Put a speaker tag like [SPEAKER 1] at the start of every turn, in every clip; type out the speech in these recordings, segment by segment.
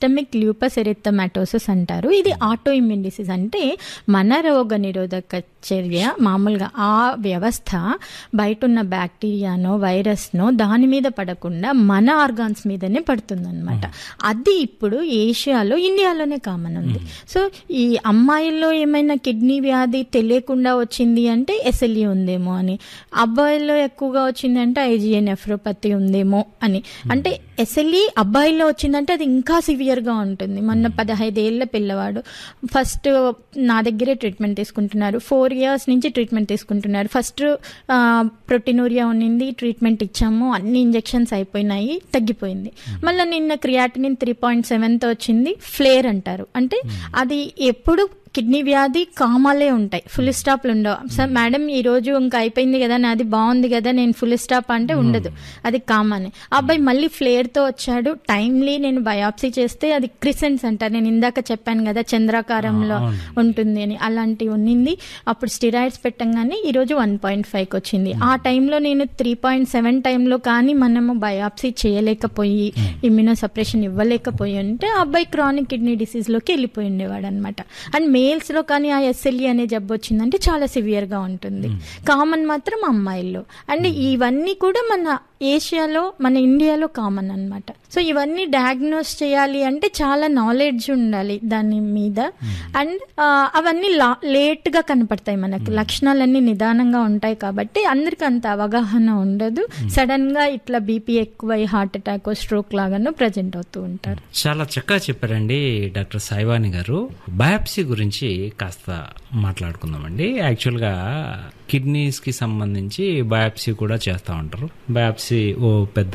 [SPEAKER 1] systemic lupus ఎరిథమాటోసిస్ అంటారు ఇది auto immune disease అంటే మన రోగ నిరోధక చర్య మామూలుగా ఆ వ్యవస్థ బయట ఉన్న బ్యాక్టీరియానో వైరస్నో దాని మీద పడకుండా మన ఆర్గాన్స్ మీదనే పడుతుందన్నమాట అది ఇప్పుడు ఏషియాలో ఇండియాలోనే కామన్ ఉంది సో ఈ అమ్మాయిల్లో ఏమైనా కిడ్నీ వ్యాధి తెలియకుండా వచ్చింది అంటే ఎస్ఎల్ఈ ఉందేమో అని అబ్బాయిల్లో ఎక్కువగా వచ్చిందంటే ఐజిఏ నెఫ్రోపతి ఉందేమో అని అంటే ఎస్ఎల్ఈ అబ్బాయిల్లో వచ్చిందంటే అది ఇంకా సివియర్గా ఉంటుంది మొన్న పదహైదేళ్ల పిల్లవాడు ఫస్ట్ నా దగ్గరే ట్రీట్మెంట్ తీసుకుంటున్నారు ఫోర్ ఇయర్స్ నుంచి ట్రీట్మెంట్ తీసుకుంటున్నారు ఫస్ట్ ప్రొటినూరియా ఉన్నింది ట్రీట్మెంట్ ఇచ్చాము అన్ని ఇంజెక్షన్స్ అయిపోయినాయి తగ్గిపోయింది మళ్ళీ నిన్న క్రియాటినిన్ త్రీ పాయింట్ సెవెన్తో వచ్చింది ఫ్లేర్ అంటారు అంటే అది ఎప్పుడు కిడ్నీ వ్యాధి కామాలే ఉంటాయి ఫుల్ స్టాప్లు ఉండవు సార్ మేడం ఈ రోజు ఇంకా అయిపోయింది కదా నాది బాగుంది కదా నేను ఫుల్ స్టాప్ అంటే ఉండదు అది కామన్ అబ్బాయి మళ్ళీ ఫ్లేర్తో వచ్చాడు టైమ్లీ నేను బయాప్సీ చేస్తే అది క్రిసెన్స్ అంటారు నేను ఇందాక చెప్పాను కదా చంద్రాకారంలో ఉంటుంది అని అలాంటివి ఉన్నింది అప్పుడు స్టిరాయిడ్స్ పెట్టంగానే ఈరోజు వన్ పాయింట్ ఫైవ్కి వచ్చింది ఆ టైంలో నేను త్రీ పాయింట్ సెవెన్ టైంలో కానీ మనము బయాప్సీ చేయలేకపోయి ఇమ్యూనో సప్రెషన్ ఇవ్వలేకపోయి ఉంటే ఆ అబ్బాయి క్రానిక్ కిడ్నీ డిసీజ్లోకి వెళ్ళిపోయి ఉండేవాడు అనమాట అండ్ మేల్స్లో కానీ ఆ ఎస్ఎల్ఈ అనే జబ్బు వచ్చిందంటే చాలా సివియర్గా ఉంటుంది కామన్ మాత్రం అమ్మాయిల్లో అండ్ ఇవన్నీ కూడా మన ఏషియాలో మన ఇండియాలో కామన్ అన్నమాట సో ఇవన్నీ డయాగ్నోస్ చేయాలి అంటే చాలా నాలెడ్జ్ ఉండాలి దాని మీద అండ్ అవన్నీ లేట్ గా కనపడతాయి మనకి లక్షణాలన్నీ నిదానంగా ఉంటాయి కాబట్టి అందరికి అంత అవగాహన ఉండదు సడన్ గా ఇట్లా బీపీ ఎక్కువై హార్ట్ అటాక్ స్ట్రోక్ లాగానో ప్రజెంట్ అవుతూ ఉంటారు
[SPEAKER 2] చాలా చక్కగా చెప్పారండి డాక్టర్ సాయివాణి గారు బయాప్సీ గురించి కాస్త మాట్లాడుకుందామండి యాక్చువల్గా కిడ్నీస్ కి సంబంధించి బయాప్సీ కూడా చేస్తూ ఉంటారు బయాప్సీ ఓ పెద్ద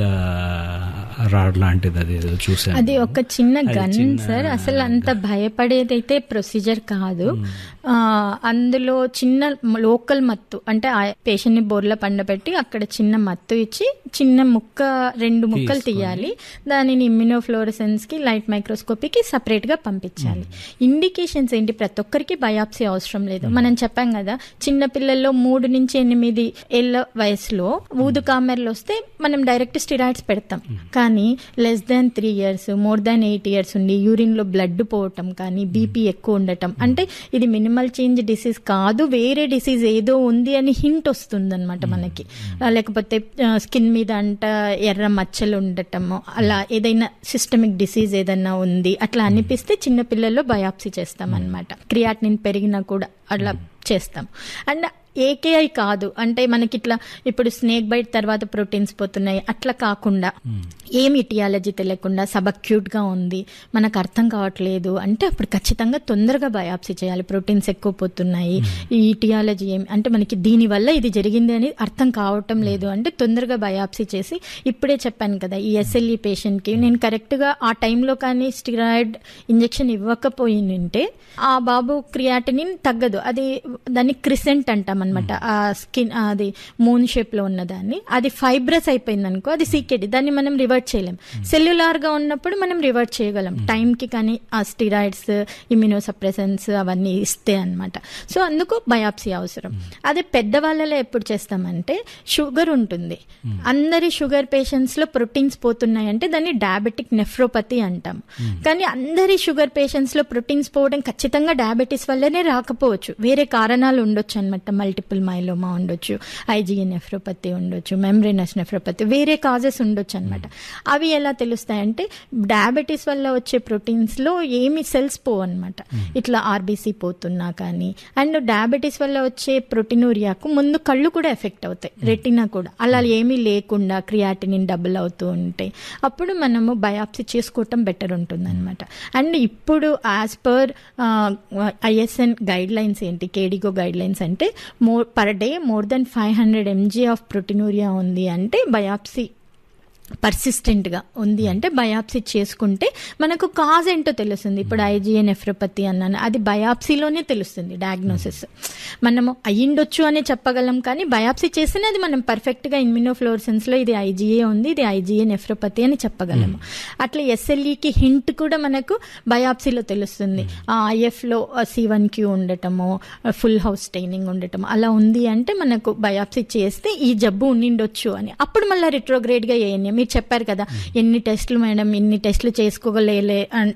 [SPEAKER 2] రాడ్ లాంటిది అది ఏదో చూసాను
[SPEAKER 1] అది ఒక చిన్న
[SPEAKER 2] అది
[SPEAKER 1] గన్
[SPEAKER 2] చిన్న
[SPEAKER 1] సార్ అసలు అంత భయపడేదైతే ప్రొసీజర్ కాదు ఆ, అందులో చిన్న లోకల్ మత్తు అంటే ఆ పేషెంట్ ని బోర్ల పండబెట్టి అక్కడ చిన్న మత్తు ఇచ్చి చిన్న ముక్క రెండు ముక్కలు తీయాలి దానిని ఇమ్యునోఫ్లోరసెన్స్ కి లైట్ మైక్రోస్కోపీకి సపరేట్ గా పంపించాలి ఇండికేషన్స్ ఏంటి ప్రతి ఒక్కరికి బయాప్సీ అవసరం లేదు మనం చెప్పాం కదా చిన్న పిల్లల్లో మూడు నుంచి ఎనిమిది ఏళ్ళ వయసులో ఊదు కామెర్లు వస్తే మనం డైరెక్ట్ స్టిరాయిడ్స్ పెడతాం కానీ less than three years more than eight years ఉండి యూరిన్ లో బ్లడ్ పోవటం కానీ బీపీ ఎక్కువ ఉండటం అంటే ఇది మినిమల్ చేంజ్ డిసీజ్ కాదు వేరే డిసీజ్ ఏదో ఉంది అని హింట్ వస్తుంది అనమాట మనకి ఆ, లేకపోతే స్కిన్ మీద అంట ఎర్ర మచ్చలు ఉండటము అలా ఏదైనా సిస్టమిక్ డిసీజ్ ఏదైనా ఉంది అట్లా అనిపిస్తే చిన్న పిల్లల్లో బయాప్సీ చేస్తాం అనమాట క్రియాటినిన్ పెరిగినా కూడా అట్లా చేస్తాం అండ్ ఏకేఐ కాదు అంటే మనకి ఇట్లా ఇప్పుడు స్నేక్ బైట్ తర్వాత ప్రోటీన్స్ పోతున్నాయి అట్లా కాకుండా ఏం ఇటియాలజీ తెలియకుండా సబక్యూట్ గా ఉంది మనకు అర్థం కావట్లేదు అంటే అప్పుడు ఖచ్చితంగా తొందరగా బయాప్సీ చేయాలి ప్రోటీన్స్ ఎక్కువ పోతున్నాయి ఈ ఇటియాలజీ ఏమి అంటే మనకి దీని వల్ల ఇది జరిగింది అని అర్థం కావటం లేదు అంటే తొందరగా బయాప్సీ చేసి ఇప్పుడే చెప్పాను కదా ఈ ఎస్ఎల్ఈ పేషెంట్ కి నేను కరెక్ట్ గా ఆ టైంలో కానీ స్టిరాయిడ్ ఇంజెక్షన్ ఇవ్వకపోయి ఉంటే ఆ బాబు క్రియాటినిన్ తగ్గదు అది దాన్ని క్రిసెంట్ అంటాం అనమాట ఆ స్కిన్ అది మూన్ షేప్ లో ఉన్నదాన్ని అది ఫైబ్రస్ అయిపోయింది అనుకో అది సీకెడి దాన్ని మనం రివర్ట్ చేయలేం సెల్యులార్ గా ఉన్నప్పుడు మనం రివర్ట్ చేయగలం టైం కి కానీ ఆ స్టిరాయిడ్స్ ఇమ్యూనో సప్రెసెన్స్ అవన్నీ ఇస్తే అన్నమాట సో అందుకు బయాప్సీ అవసరం అదే పెద్దవాళ్ళలో ఎప్పుడు చేస్తామంటే షుగర్ ఉంటుంది అందరి షుగర్ పేషెంట్స్ లో ప్రోటీన్స్ పోతున్నాయి అంటే దాన్ని డయాబెటిక్ నెఫ్రోపతి అంటాం కానీ అందరి షుగర్ పేషెంట్స్ లో ప్రోటీన్స్ పోవడం ఖచ్చితంగా డయాబెటీస్ వల్లనే రాకపోవచ్చు వేరే కారణాలు ఉండొచ్చు అనమాట మల్టిపుల్ మైలోమా ఉండొచ్చు ఐజిఏ నెఫ్రోపతి ఉండొచ్చు మెమ్రేనస్ నెఫ్రోపతి వేరే కాజెస్ ఉండొచ్చు అనమాట అవి ఎలా తెలుస్తాయంటే డయాబెటీస్ వల్ల వచ్చే ప్రోటీన్స్ లో ఏమి సెల్స్ పోవు అనమాట ఇట్లా ఆర్బీసీ పోతున్నా కానీ అండ్ డయాబెటీస్ వల్ల వచ్చే ప్రోటీనూరియాకు ముందు కళ్ళు కూడా ఎఫెక్ట్ అవుతాయి రెటినా కూడా అలా ఏమీ లేకుండా క్రియాటినిన్ డబుల్ అవుతూ ఉంటాయి అప్పుడు మనము బయాప్సీ చేసుకోవటం బెటర్ ఉంటుంది అనమాట అండ్ ఇప్పుడు as per ISN guidelines ఏంటి కేడిగో గైడ్ లైన్స్ అంటే more per day more than five hundred M G of proteinuria ఉంది అంటే బయాప్సీ పర్సిస్టెంట్గా ఉంది అంటే బయాప్సీ చేసుకుంటే మనకు కాజ్ ఏంటో తెలుస్తుంది ఇప్పుడు ఐజిఏ నెఫ్రోపతి అన్నాను అది బయాప్సీలోనే తెలుస్తుంది డయాగ్నోసిస్ మనము అయ్యిండొచ్చు అని చెప్పగలం కానీ బయాప్సీ చేస్తేనే అది మనం పర్ఫెక్ట్గా ఇమ్యూనోఫ్లోరసెన్స్లో ఇది ఐజిఏ ఉంది ఇది ఐజిఏ నెఫ్రోపతి అని చెప్పగలము అట్లా ఎస్ఎల్ఈకి హింట్ కూడా మనకు బయాప్సీలో తెలుస్తుంది ఐఎఫ్లో సి వన్ క్యూ ఉండటము ఫుల్ హౌస్ స్టైనింగ్ ఉండటం అలా ఉంది అంటే మనకు బయాప్సీ చేస్తే ఈ జబ్బు ఉండిండొచ్చు అని అప్పుడు మళ్ళీ రిట్రోగ్రేడ్గా ఏఎన్ఏ మీరు చెప్పారు కదా ఎన్ని టెస్టులు మేడం ఇన్ని టెస్టులు చేసుకోగలే